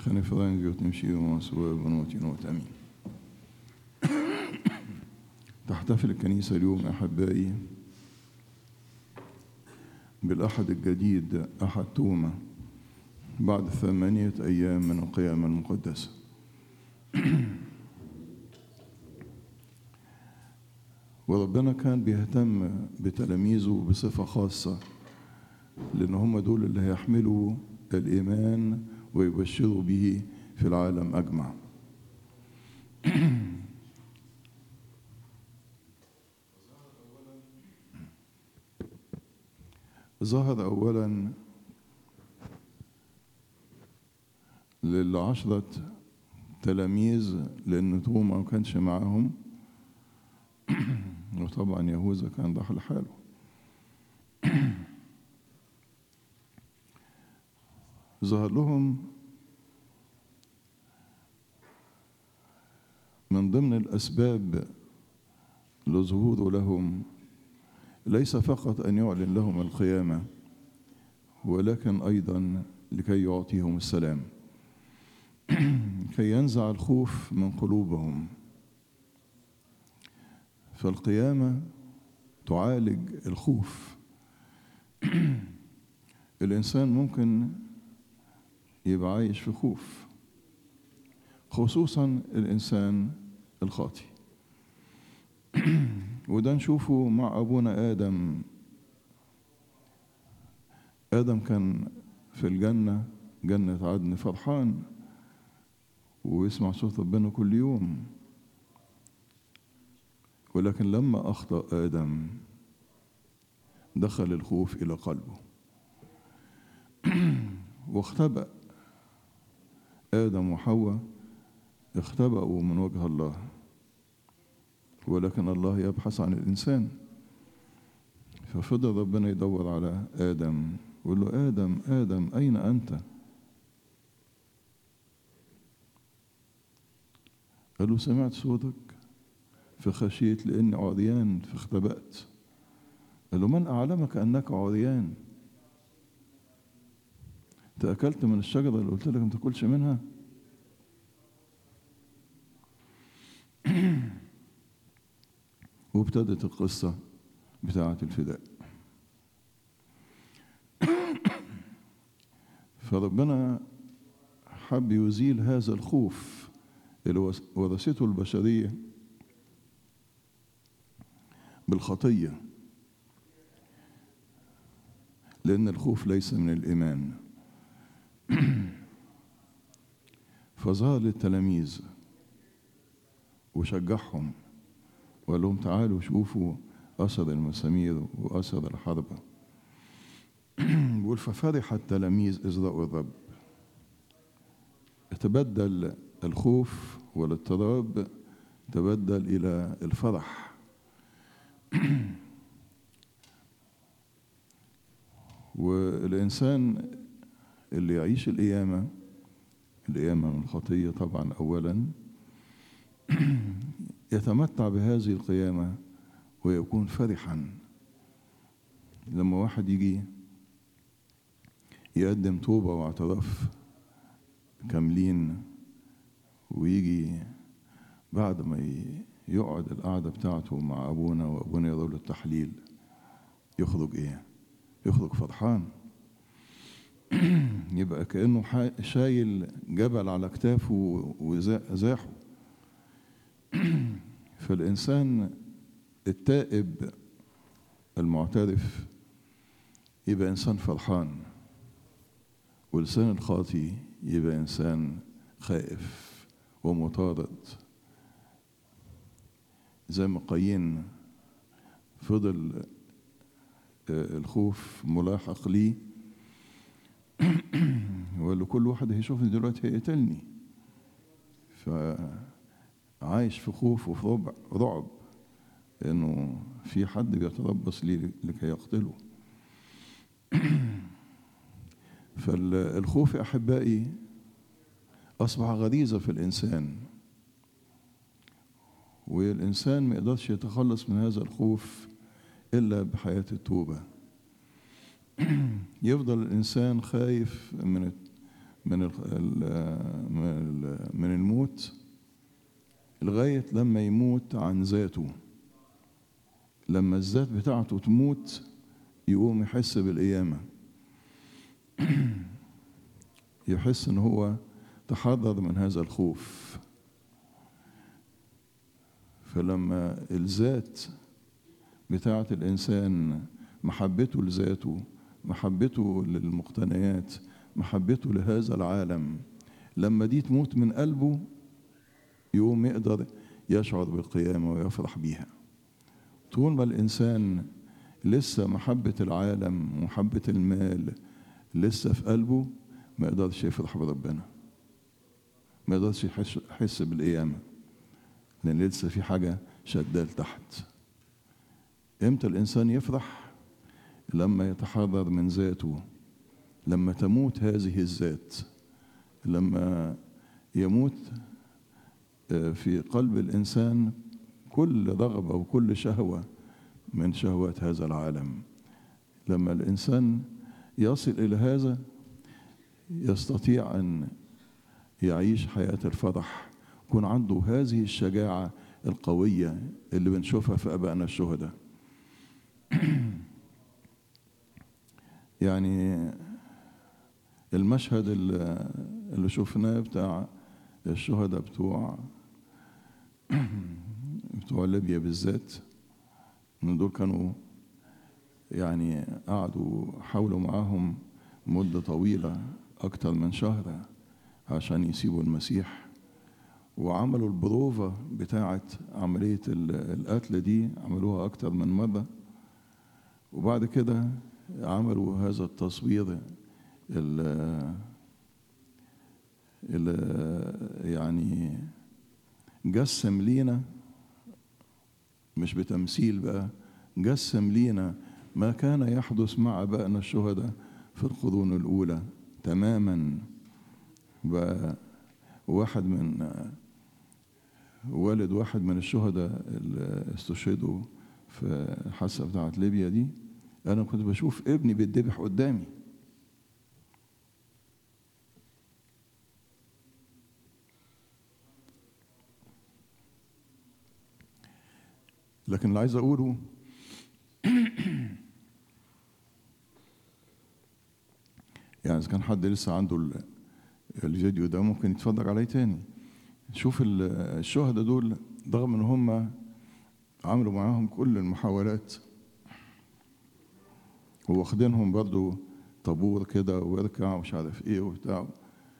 خاني فرانك وتمشي ومسوى بنوتي نوت أمين تحتفل الكنيسة اليوم أحبائي بالأحد الجديد أحد توما بعد ثمانية أيام من القيامة المقدسة وربنا كان بيهتم بتلاميذه بصفة خاصة لأن هم دول اللي هيحملوا الإيمان ويبشروا به في العالم أجمع ظهر أولا للعشرة تلاميذ لأن توما ما كانش معاهم وطبعا يهوذا كان راح لحاله ظهر لهم من ضمن الأسباب لظهوره لهم ليس فقط أن يعلن لهم القيامة ولكن أيضا لكي يعطيهم السلام كي ينزع الخوف من قلوبهم فالقيامة تعالج الخوف الإنسان ممكن يبقى عايش في خوف خصوصا الإنسان الخاطي وده نشوفه مع أبونا آدم آدم كان في الجنة جنة عدن فرحان ويسمع صوت ربنا كل يوم ولكن لما أخطأ آدم دخل الخوف إلى قلبه واختبأ آدم وحواء اختبأوا من وجه الله ولكن الله يبحث عن الإنسان ففضل ربنا يدور على آدم ويقول له آدم آدم أين أنت؟ قال له سمعت صوتك فخشيت لأني عريان فاختبأت قال له من أعلمك أنك عريان؟ أنت أكلت من الشجرة اللي قلت لك ما تاكلش منها؟ وابتدت القصة بتاعة الفداء فربنا حب يزيل هذا الخوف اللي ورثته البشرية بالخطية لأن الخوف ليس من الإيمان فظهر للتلاميذ وشجعهم وقال لهم تعالوا شوفوا أثر المسامير وأثر الحرب بيقول ففرح التلاميذ إذ رأوا الرب تبدل الخوف والاضطراب تبدل إلى الفرح والإنسان اللي يعيش القيامة القيامة من الخطية طبعا أولا يتمتع بهذه القيامة ويكون فرحا لما واحد يجي يقدم توبة واعتراف كاملين ويجي بعد ما يقعد القعدة بتاعته مع أبونا وأبونا يقول التحليل يخرج إيه؟ يخرج فرحان يبقى كأنه شايل جبل على كتافه وزاحه فالإنسان التائب المعترف يبقى إنسان فرحان والإنسان الخاطي يبقى إنسان خائف ومطارد زي ما قايين فضل الخوف ملاحق ليه وقال له كل واحد هيشوفني دلوقتي هيقتلني فعايش في خوف وفي رعب رعب انه في حد بيتربص ليه لكي يقتله فالخوف يا احبائي اصبح غريزه في الانسان والانسان ما يقدرش يتخلص من هذا الخوف الا بحياه التوبه يفضل الانسان خايف من من ال- ال- من ال- من الموت لغاية لما يموت عن ذاته لما الذات بتاعته تموت يقوم يحس بالقيامة يحس ان هو تحرر من هذا الخوف فلما الذات بتاعة الإنسان محبته لذاته محبته للمقتنيات محبته لهذا العالم لما دي تموت من قلبه يقوم يقدر يشعر بالقيامة ويفرح بيها طول ما الإنسان لسه محبة العالم ومحبة المال لسه في قلبه ما يقدرش يفرح بربنا ما يقدرش يحس يحس بالقيامة لأن لسه في حاجة شداه لتحت امتى الإنسان يفرح لما يتحرر من ذاته لما تموت هذه الذات لما يموت آه، في قلب الإنسان كل رغبة وكل شهوة من شهوات هذا العالم لما الإنسان يصل إلى هذا يستطيع أن يعيش حياة الفرح يكون عنده هذه الشجاعة القوية اللي بنشوفها في أبائنا الشهداء يعني المشهد اللي اللي شفناه بتاع الشهداء بتوع بتوع ليبيا بالذات ان دول كانوا يعني قعدوا حاولوا معاهم مدة طويلة أكتر من شهر عشان يسيبوا المسيح وعملوا البروفة بتاعة عملية ال- القتل دي عملوها أكتر من مرة وبعد كده عملوا هذا التصوير ال- ال- يعني جسم لينا مش بتمثيل بقى جسم لينا ما كان يحدث مع ابائنا الشهداء في القرون الاولى تماما بقى واحد من والد واحد من الشهداء اللي استشهدوا في الحادثه بتاعت ليبيا دي انا كنت بشوف ابني بيتذبح قدامي لكن اللي عايز اقوله يعني اذا كان حد لسه عنده ال- الفيديو ده ممكن يتفرج عليه تاني شوف ال- الشهداء دول رغم ان هم عملوا معاهم كل المحاولات واخدينهم برضو طابور كده واركع ومش عارف ايه وبتاع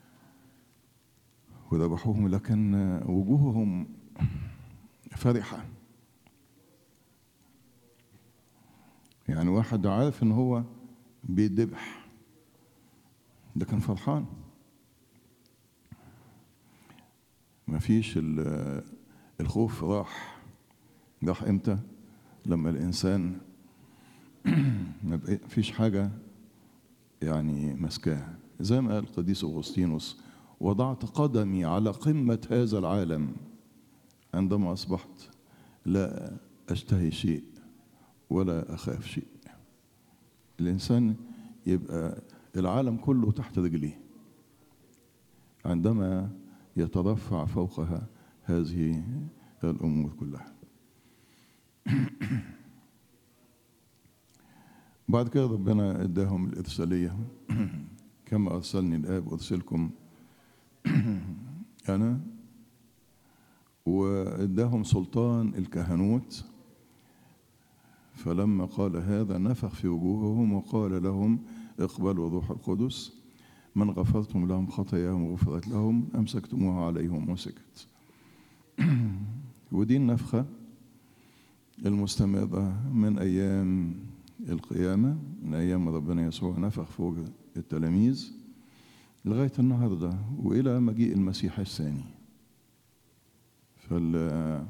وذبحوهم لكن وجوههم فرحه يعني واحد عارف ان هو بيدبح ده كان فرحان مفيش ال- الخوف راح راح امتى لما الانسان ما بقى- فيش حاجه يعني مسكاها زي ما قال القديس اغسطينوس وضعت قدمي على قمه هذا العالم عندما اصبحت لا اشتهي شيء ولا اخاف شيء الانسان يبقى العالم كله تحت رجليه عندما يترفع فوقها هذه الامور كلها بعد كده ربنا اداهم الارساليه كما ارسلني الاب ارسلكم انا واداهم سلطان الكهنوت فلما قال هذا نفخ في وجوههم وقال لهم اقبلوا الروح القدس من غفرتم لهم خطاياهم غفرت لهم امسكتموها عليهم وسكت ودي النفخه المستمره من ايام القيامه من ايام ربنا يسوع نفخ فوق التلاميذ لغايه النهارده والى مجيء المسيح الثاني فال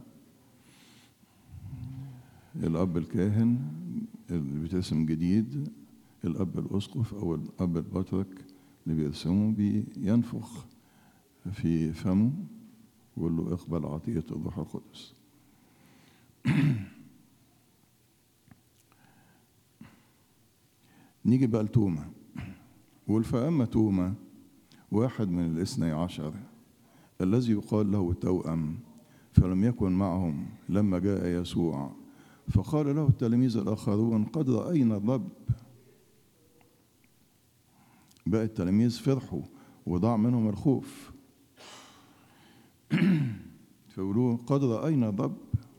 الأب الكاهن اللي بيترسم جديد الأب الأسقف أو الأب البطرك اللي بيرسمه بينفخ في فمه ويقول له اقبل عطية الروح القدس نيجي بقى لتوما يقول فأما توما واحد من الاثني عشر الذي يقال له توأم فلم يكن معهم لما جاء يسوع فقال له التلاميذ الآخرون قد رأينا الرب بقى التلاميذ فرحوا وضاع منهم الخوف فيقولوا قد رأينا الرب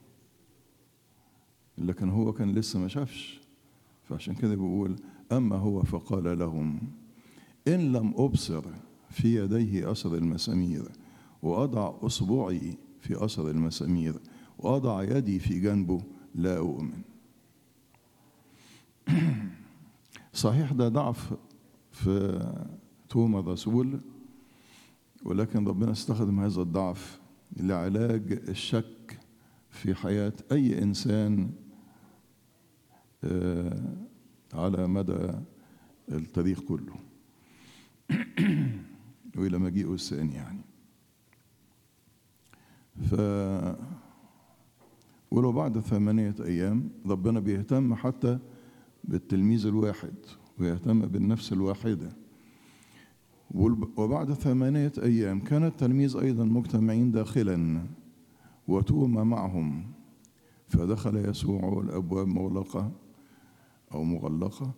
لكن هو كان لسه ما شافش فعشان كده بيقول أما هو فقال لهم إن لم أبصر في يديه أثر المسامير وأضع أصبعي في أثر المسامير وأضع يدي في جنبه لا أؤمن صحيح ده ضعف في توما الرسول ولكن ربنا استخدم هذا الضعف لعلاج الشك في حياة أي إنسان على مدى التاريخ كله وإلى مجيئه الثاني يعني ف ولو بعد ثمانية أيام ربنا بيهتم حتى بالتلميذ الواحد ويهتم بالنفس الواحدة وبعد ثمانية أيام كان التلميذ أيضا مجتمعين داخلا وتوما معهم فدخل يسوع والأبواب مغلقة أو مغلقة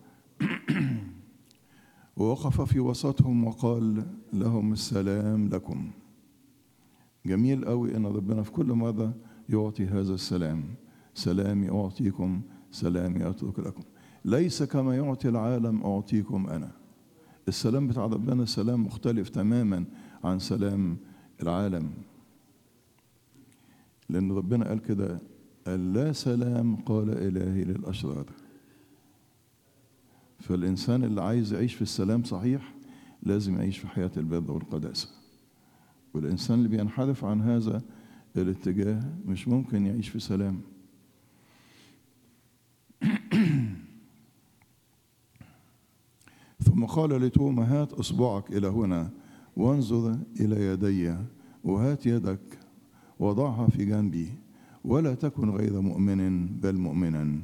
ووقف في وسطهم وقال لهم السلام لكم جميل قوي ان ربنا في كل مره يعطي هذا السلام سلامي اعطيكم سلامي اترك لكم ليس كما يعطي العالم اعطيكم انا السلام بتاع ربنا سلام مختلف تماما عن سلام العالم لان ربنا قال كده لا سلام قال الهي للاشرار فالإنسان اللي عايز يعيش في السلام صحيح لازم يعيش في حياة البر والقداسة والإنسان اللي بينحرف عن هذا الاتجاه مش ممكن يعيش في سلام ثم قال لتوما هات إصبعك إلى هنا وانظر إلى يدي وهات يدك وضعها في جنبي ولا تكن غير مؤمن بل مؤمنا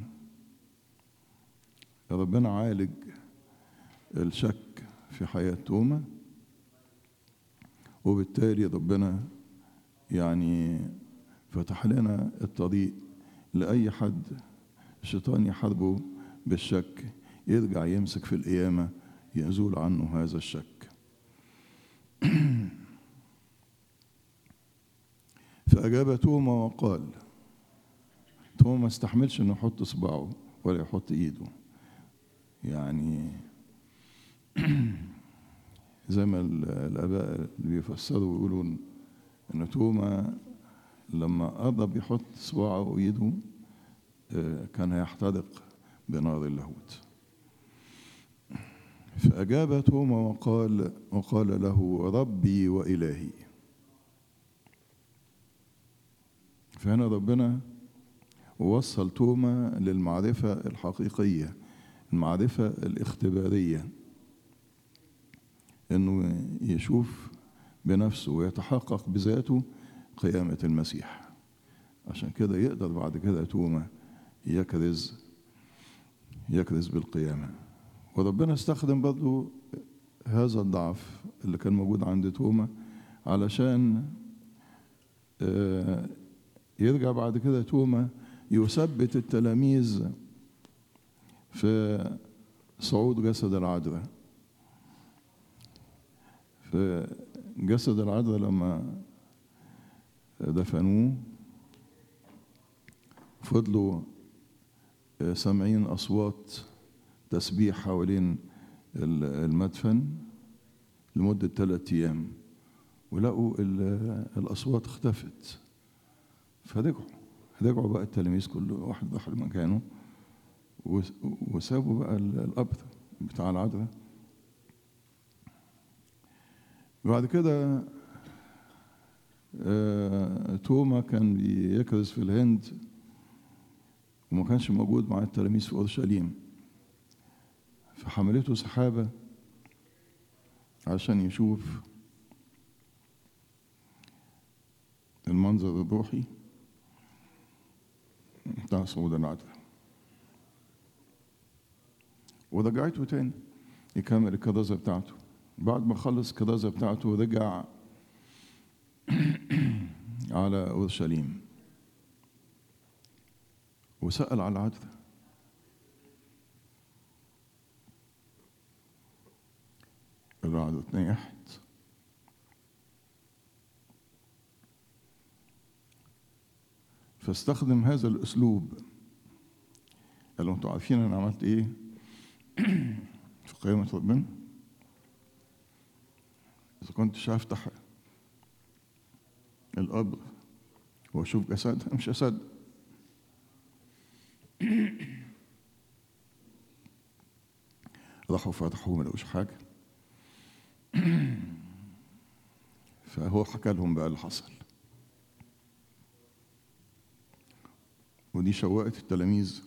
ربنا عالج الشك في حياة توما وبالتالي ربنا يعني فتح لنا الطريق لأي حد الشيطان يحاربه بالشك يرجع يمسك في القيامة يزول عنه هذا الشك فأجاب توما وقال توما ما استحملش انه يحط صباعه ولا يحط ايده يعني زي ما الاباء اللي بيفسروا ويقولوا ان توما لما قرب يحط صباعه وايده كان هيحترق بنار اللاهوت فأجاب توما وقال وقال له ربي وإلهي فهنا ربنا وصل توما للمعرفة الحقيقية المعرفة الاختبارية انه يشوف بنفسه ويتحقق بذاته قيامة المسيح عشان كده يقدر بعد كده توما يكرز يكرز بالقيامة وربنا استخدم برضه هذا الضعف اللي كان موجود عند توما علشان يرجع بعد كده توما يثبت التلاميذ في صعود جسد العذراء في جسد العذراء لما دفنوه فضلوا سامعين أصوات تسبيح حوالين المدفن لمدة ثلاثة أيام ولقوا الأصوات اختفت فرجعوا رجعوا بقى التلاميذ كل واحد راح مكانه وسابوا بقى القبر بتاع العذراء بعد كده توما كان بيكرز في الهند وما كانش موجود مع التلاميذ في اورشليم فحملته سحابه عشان يشوف المنظر الروحي بتاع صعود العذراء ورجعته تاني يكمل الكرازة بتاعته بعد ما خلص الكرازة بتاعته رجع على أورشليم وسأل على العذراء العذراء اتنيحت فاستخدم هذا الأسلوب قال له انتوا عارفين انا عملت ايه في قيامة ربنا إذا كنتش هفتح القبر واشوف جسدها مش هصدق راحوا فتحوا ما لقوش حاجه فهو حكى لهم بقى اللي حصل ودي شوقت التلاميذ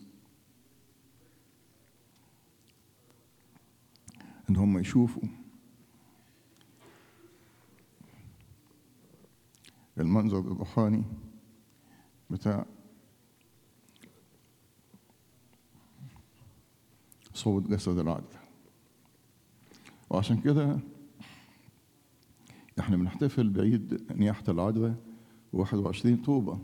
ان هم يشوفوا المنظر الروحاني بتاع صوت جسد العدل وعشان كده احنا بنحتفل بعيد نياحة العدوى 21 طوبة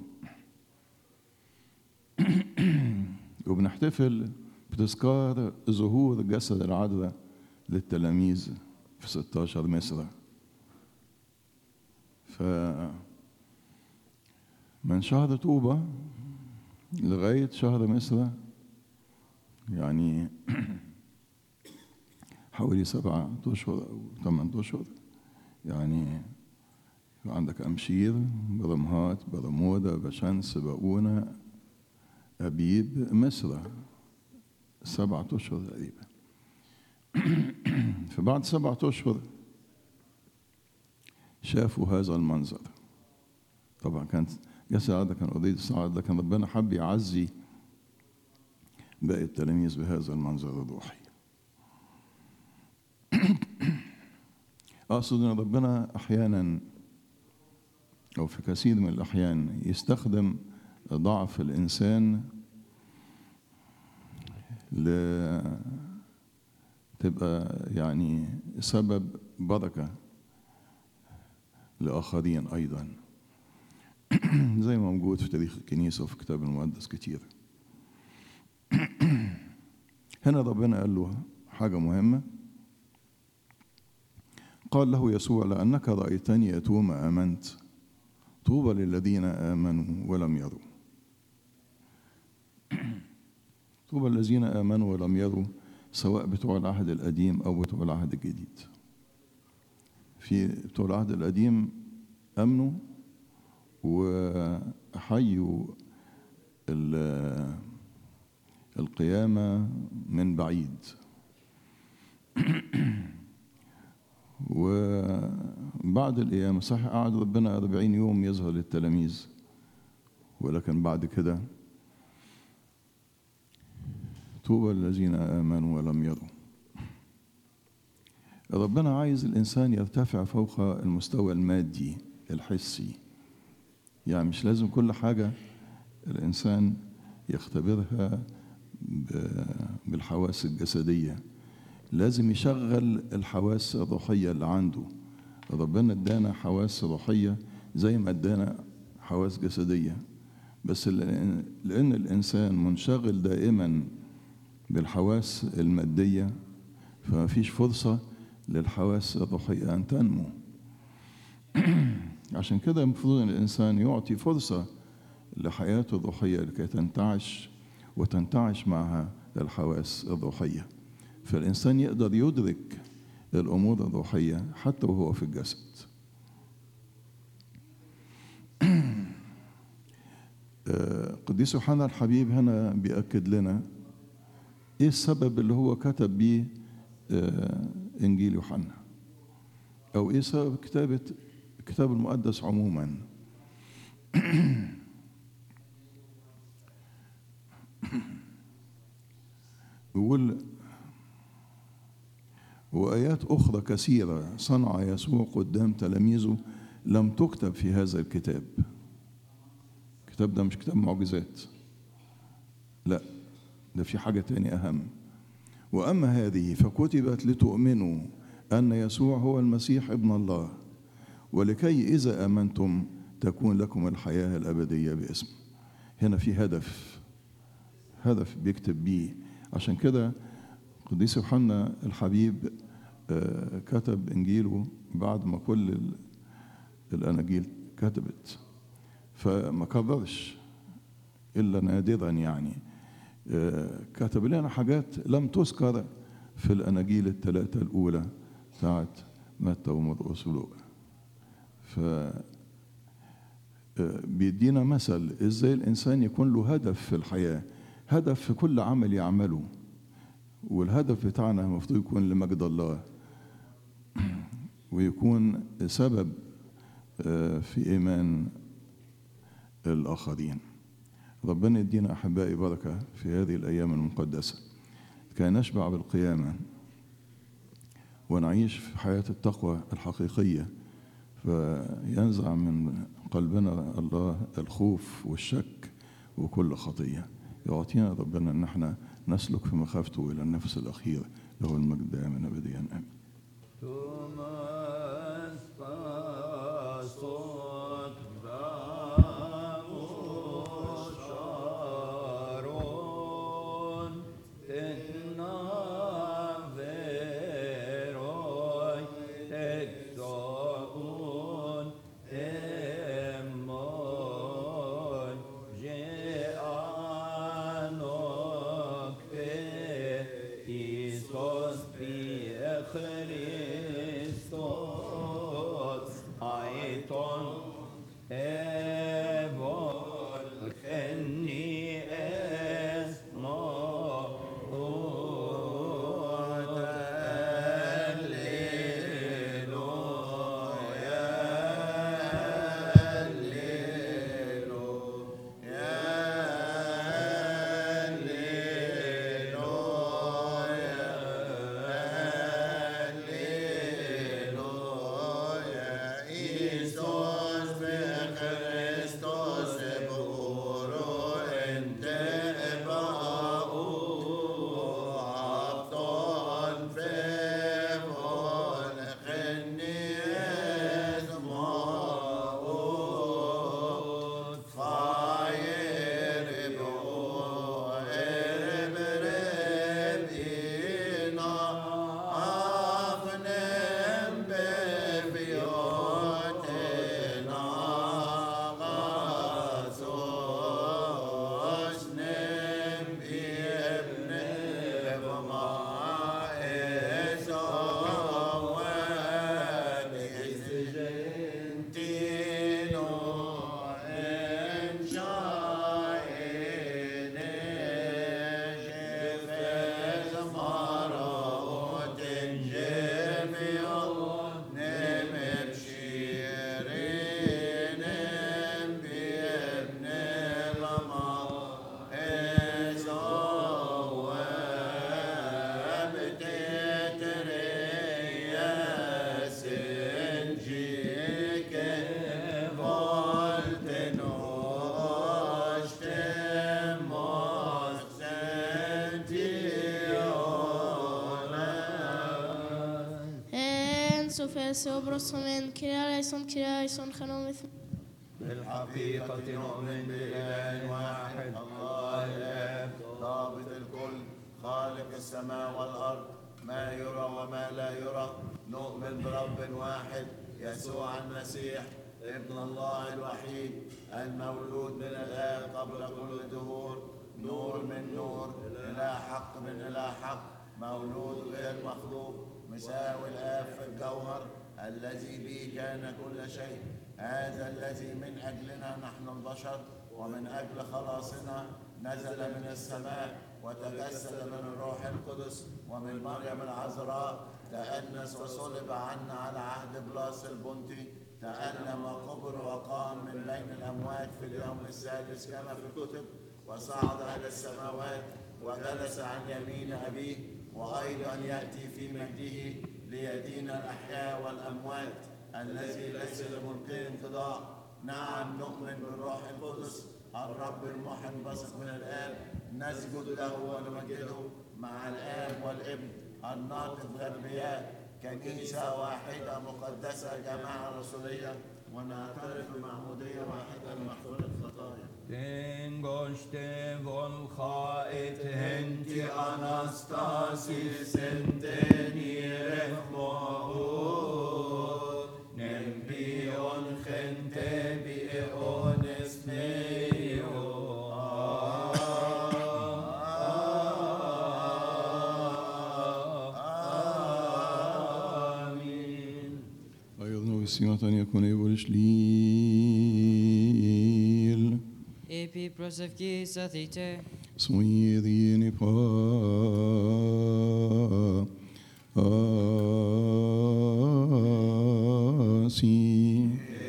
وبنحتفل بتذكار ظهور جسد العدوى للتلاميذ في 16 مصر ف من شهر طوبة لغاية شهر مصر يعني حوالي سبعة أشهر أو ثمان أشهر يعني عندك أمشير برمهات برمودا بشمس بقونة أبيب مصر سبعة أشهر تقريبا فبعد سبعة أشهر شافوا هذا المنظر طبعا كانت جسد هذا كان أريد الصعد لكن ربنا حب يعزي باقي التلاميذ بهذا المنظر الروحي أقصد أن ربنا أحيانا أو في كثير من الأحيان يستخدم ضعف الإنسان ل تبقى يعني سبب بركة لآخرين أيضا زي ما موجود في تاريخ الكنيسة وفي الكتاب المقدس كتير هنا ربنا قال له حاجة مهمة قال له يسوع لأنك رأيتني يتوم آمنت طوبى للذين آمنوا ولم يروا طوبى الذين آمنوا ولم يروا سواء بتوع العهد القديم أو بتوع العهد الجديد في بتوع العهد القديم أمنوا وحيوا القيامة من بعيد وبعد القيامة صحيح قعد ربنا أربعين يوم يظهر للتلاميذ ولكن بعد كده طوبى الذين آمنوا ولم يروا ربنا عايز الإنسان يرتفع فوق المستوى المادي الحسي يعني مش لازم كل حاجة الإنسان يختبرها بالحواس الجسدية لازم يشغل الحواس الروحية اللي عنده ربنا ادانا حواس روحية زي ما ادانا حواس جسدية بس لأن الإنسان منشغل دائما بالحواس المادية فما فيش فرصة للحواس الروحية أن تنمو عشان كده المفروض أن الإنسان يعطي فرصة لحياته الروحية لكي تنتعش وتنتعش معها الحواس الروحية فالإنسان يقدر يدرك الأمور الروحية حتى وهو في الجسد قديس يوحنا الحبيب هنا بيأكد لنا ايه السبب اللي هو كتب بيه انجيل يوحنا او ايه سبب كتابه الكتاب المقدس عموما يقول وآيات أخرى كثيرة صنع يسوع قدام تلاميذه لم تكتب في هذا الكتاب الكتاب ده مش كتاب معجزات لا ده في حاجة تاني أهم وأما هذه فكتبت لتؤمنوا أن يسوع هو المسيح ابن الله ولكي إذا آمنتم تكون لكم الحياة الأبدية باسمه هنا في هدف هدف بيكتب بيه عشان كده قديس يوحنا الحبيب آه، كتب إنجيله بعد ما كل ال- الأناجيل كتبت فما كررش إلا نادرا يعني آه، كتب لنا حاجات لم تذكر في الأناجيل الثلاثة الأولى بتاعت متى ومرقس ولوقا ف آه، بيدينا مثل ازاي الانسان يكون له هدف في الحياه هدف في كل عمل يعمله والهدف بتاعنا المفروض يكون لمجد الله ويكون سبب آه، في ايمان الاخرين ربنا يدينا احبائي بركه في هذه الايام المقدسه كي نشبع بالقيامه ونعيش في حياه التقوى الحقيقيه فينزع من قلبنا الله الخوف والشك وكل خطيه يعطينا ربنا ان احنا نسلك في مخافته الى النفس الاخير له المجد دائما ابديا امين Thomas pasot Sharon Tenna veroi Tektoun Emoi Jeanok Pe Isos Pi Christos Aiton Evol Kenni Esma En Sofia bröstsomen, Kyrie eleison, Kyrie eleison, genommen بالحقيقة نؤمن بإله واحد الله الآب ضابط الكل خالق السماء والأرض ما يرى وما لا يرى نؤمن برب واحد يسوع المسيح ابن الله الوحيد المولود من الآب قبل كل الدهور نور من نور إله حق من إله حق مولود غير مخلوق مساوي الآب في الجوهر الذي به كان كل شيء هذا الذي من أجلنا نحن البشر ومن أجل خلاصنا نزل من السماء وتجسد من الروح القدس ومن مريم العذراء تأنس وصلب عنا على عهد بلاس البنطي تألم وقبر وقام من بين الأموات في اليوم السادس كما في الكتب وصعد إلى السماوات وجلس عن يمين أبيه وأيضا يأتي في مجده ليدين الأحياء والأموات الذي ليس لملقه انقضاء نعم نؤمن بالروح القدس الرب المحي البثق من الآب نسجد له ونمجده مع الآب والابن الناطق بالأنبياء كنيسة واحدة مقدسة جماعة رسولية ونعترف بمعمودية واحدة لمغفرة الخطايا Den goste volchait henti anastasis entenire mohut nempion gente bi eones meo Amen. أيضا وسيمة يكون يبرشليل Επί προσευχής αθήτε, Smojedini pa asi